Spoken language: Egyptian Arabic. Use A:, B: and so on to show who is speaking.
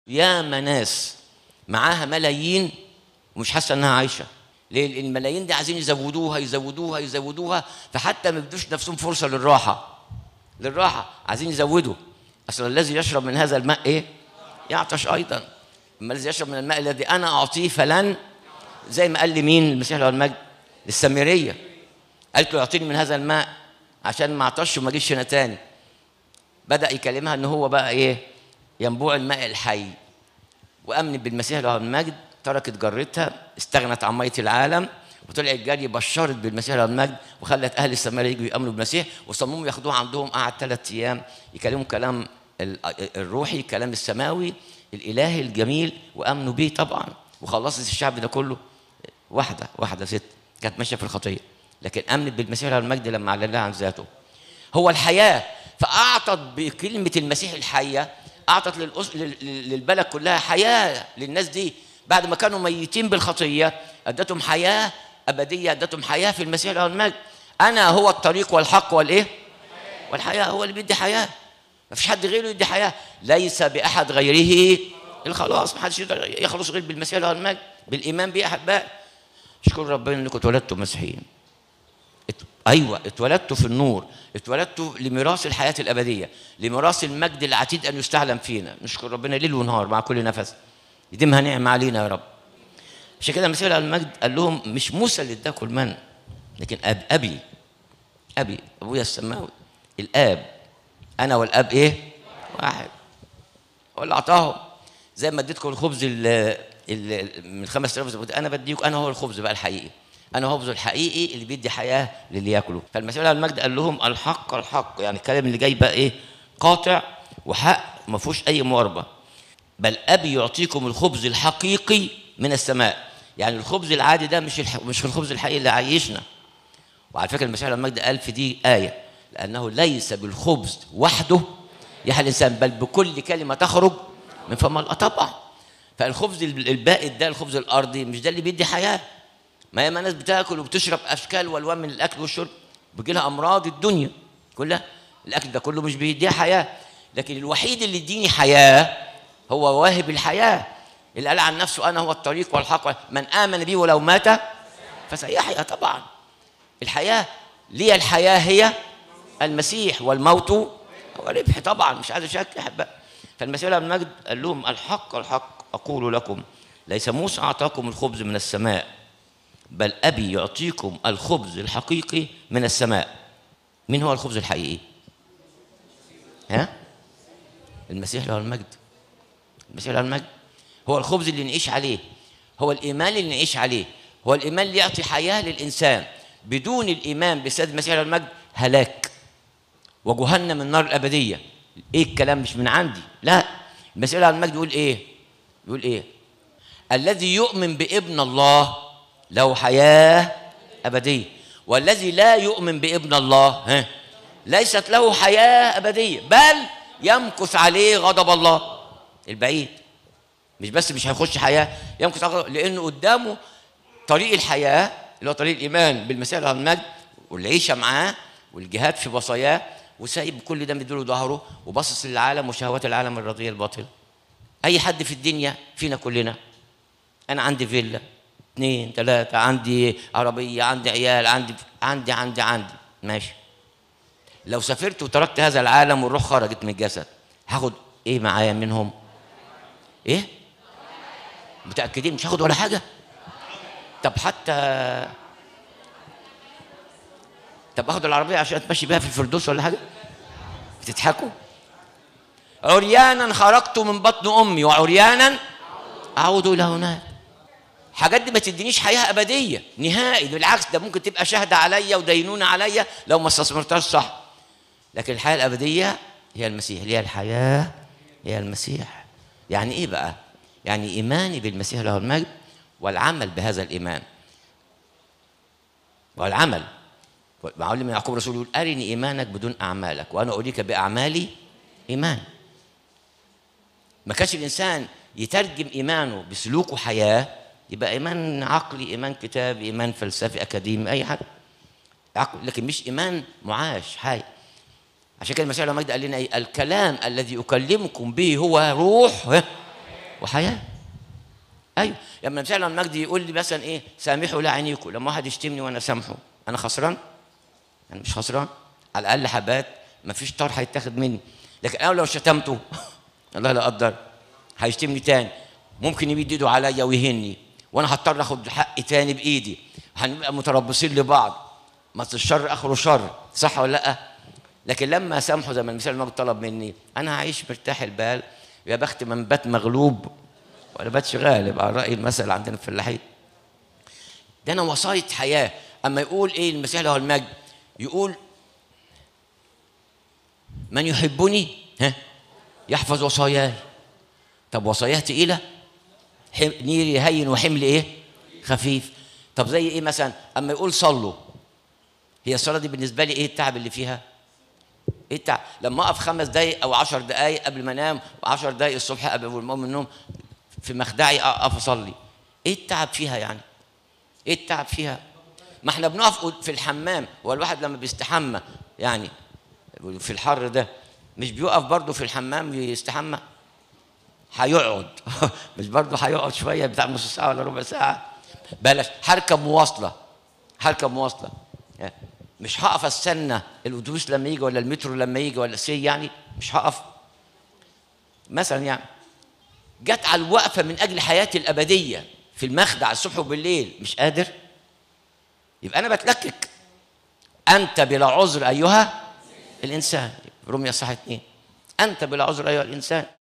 A: ياما ناس معاها ملايين ومش حاسه انها عايشه ليه؟ لان الملايين دي عايزين يزودوها يزودوها يزودوها فحتى ما يدوش نفسهم فرصه للراحه للراحه عايزين يزودوا اصل الذي يشرب من هذا الماء ايه؟ يعطش ايضا اما الذي يشرب من الماء الذي انا اعطيه فلن زي ما قال لي مين المسيح له المجد للسامريه قالت له اعطيني من هذا الماء عشان ما اعطش وما اجيش هنا تاني بدا يكلمها ان هو بقى ايه ينبوع الماء الحي وامنت بالمسيح له المجد تركت جرتها استغنت عن ميه العالم وطلعت جري بشرت بالمسيح له المجد وخلت اهل السماء يجوا يامنوا بالمسيح وصمموا ياخدوه عندهم قعد ثلاث ايام يكلموا كلام ال- الروحي الكلام السماوي الالهي الجميل وامنوا بيه طبعا وخلصت الشعب ده كله واحده واحده ست كانت ماشيه في الخطيه لكن امنت بالمسيح له المجد لما اعلن لها عن ذاته هو الحياه فاعطت بكلمه المسيح الحيه اعطت للأس... لل- لل- للبلد كلها حياه للناس دي بعد ما كانوا ميتين بالخطيه ادتهم حياه ابديه ادتهم حياه في المسيح له المجد انا هو الطريق والحق والايه والحياه هو اللي بيدي حياه ما فيش حد غيره يدي حياه ليس باحد غيره الخلاص ما حدش يقدر يخلص غير بالمسيح له المجد بالايمان بيه احبائي اشكر ربنا انكم اتولدتم مسيحيين ات... ايوه اتولدتوا في النور اتولدتوا لميراث الحياه الابديه لميراث المجد العتيد ان يستعلم فينا نشكر ربنا ليل ونهار مع كل نفس يديمها نعمه علينا يا رب عشان كده المسيح على المجد قال لهم مش موسى اللي اداكم المن لكن أب ابي ابي ابويا السماوي الاب انا والاب ايه واحد هو اللي اعطاهم زي ما اديتكم الخبز ال ال من 5000 زي ما قلت انا بديكم انا هو الخبز بقى الحقيقي انا هو الخبز الحقيقي اللي بيدي حياه للي ياكله فالمسيح على المجد قال لهم الحق الحق يعني الكلام اللي جاي بقى ايه قاطع وحق ما فيهوش اي مواربه بل ابي يعطيكم الخبز الحقيقي من السماء يعني الخبز العادي ده مش الح... مش الخبز الحقيقي اللي عايشنا وعلى فكره المسيح على المجد قال في دي ايه لانه ليس بالخبز وحده يحيى الانسان بل بكل كلمه تخرج من فم الله طبعا فالخبز الباقي ده الخبز الارضي مش ده اللي بيدي حياه ما ياما ناس بتاكل وبتشرب اشكال والوان من الاكل والشرب بيجي لها امراض الدنيا كلها الاكل ده كله مش بيديها حياه لكن الوحيد اللي يديني حياه هو واهب الحياه اللي قال عن نفسه انا هو الطريق والحق من امن بي ولو مات فسيحيا طبعا الحياه لي الحياه هي المسيح والموت هو ربح طبعا مش عايز شك يا احبائي فالمسيح له المجد قال لهم الحق الحق اقول لكم ليس موسى اعطاكم الخبز من السماء بل ابي يعطيكم الخبز الحقيقي من السماء مين هو الخبز الحقيقي ها المسيح له المجد المسيح له المجد هو الخبز اللي نعيش عليه هو الايمان اللي نعيش عليه هو الايمان اللي يعطي حياه للانسان بدون الايمان بسيد المسيح له المجد هلاك وجهنم النار الابديه ايه الكلام مش من عندي لا المسيح له المجد يقول ايه يقول ايه الذي يؤمن بابن الله له حياه ابديه والذي لا يؤمن بابن الله ها ليست له حياه ابديه بل يمكث عليه غضب الله البعيد مش بس مش هيخش حياه يمكث عليه غضب- لانه قدامه طريق الحياه اللي هو طريق الايمان بالمسيح له المجد والعيشه معاه والجهاد في وصاياه وسايب كل ده مديله ظهره وباصص للعالم وشهوات العالم الرضيه الباطله اي حد في الدنيا فينا كلنا انا عندي فيلا اثنين ثلاثه عندي عربيه عندي عيال عندي عندي عندي عندي ماشي لو سافرت وتركت هذا العالم والروح خرجت من الجسد هاخد ايه معايا منهم ايه متاكدين مش هاخد ولا حاجه طب حتى طب اخد العربيه عشان اتمشي بيها في الفردوس ولا حاجه بتضحكوا عريانا خرجت من بطن امي وعريانا اعود الى هناك حاجات دي ما تدينيش حياه ابديه نهائي بالعكس ده ممكن تبقى شهاده عليا ودينونه عليا لو ما استثمرتهاش صح لكن الحياه الابديه هي المسيح اللي هي الحياه هي المسيح يعني ايه بقى يعني ايماني بالمسيح له المجد والعمل بهذا الايمان والعمل معلم يعقوب الرسول يقول ارني ايمانك بدون اعمالك وانا اريك باعمالي ايمان ما كانش الانسان يترجم ايمانه بسلوك وحياه يبقى ايمان عقلي ايمان كتابي ايمان فلسفي اكاديمي اي حاجه عقل لكن مش ايمان معاش حي عشان كده المسيح له المجد قال لنا ايه الكلام الذي اكلمكم به هو روح ها؟ وحياه ايوه لما مثلا المجدي يقول لي مثلا ايه سامحوا لا عينيكم لما واحد يشتمني وانا سامحه انا خسران انا مش خسران على الاقل حبات ما فيش طار هيتاخد مني لكن انا لو شتمته الله لا قدر هيشتمني تاني ممكن يمد ايده عليا ويهني وانا هضطر اخد حقي تاني بايدي هنبقى متربصين لبعض ما الشر اخره شر صح ولا لا لكن لما سامحه زي ما المثال المجد طلب مني انا هعيش مرتاح البال يا بخت من بات مغلوب ولا باتش غالب على راي المثل عندنا في الفلاحين ده انا وصايه حياه اما يقول ايه المسيح له المجد يقول من يحبني ها يحفظ وصاياي طب وصاياه تقيله حم... نيري هين وحمل ايه خفيف طب زي ايه مثلا اما يقول صلوا هي الصلاه دي بالنسبه لي ايه التعب اللي فيها ايه التعب لما اقف خمس دقايق او عشر دقايق قبل ما انام وعشر دقايق الصبح قبل ما اقوم من النوم في مخدعي اقف اصلي ايه التعب فيها يعني ايه التعب فيها ما احنا بنقف في الحمام هو الواحد لما بيستحمى يعني في الحر ده مش بيقف برضه في الحمام يستحمى هيقعد مش برضه هيقعد شويه بتاع نص ساعه ولا ربع ساعه بلاش هركب مواصله هركب مواصله مش هقف استنى الاتوبيس لما يجي ولا المترو لما يجي ولا سي يعني مش هقف مثلا يعني جت على الوقفه من اجل حياتي الابديه في المخدع الصبح وبالليل مش قادر يبقى انا بتلكك انت بلا عذر ايها الانسان رمية صح اتنين انت بلا عذر ايها الانسان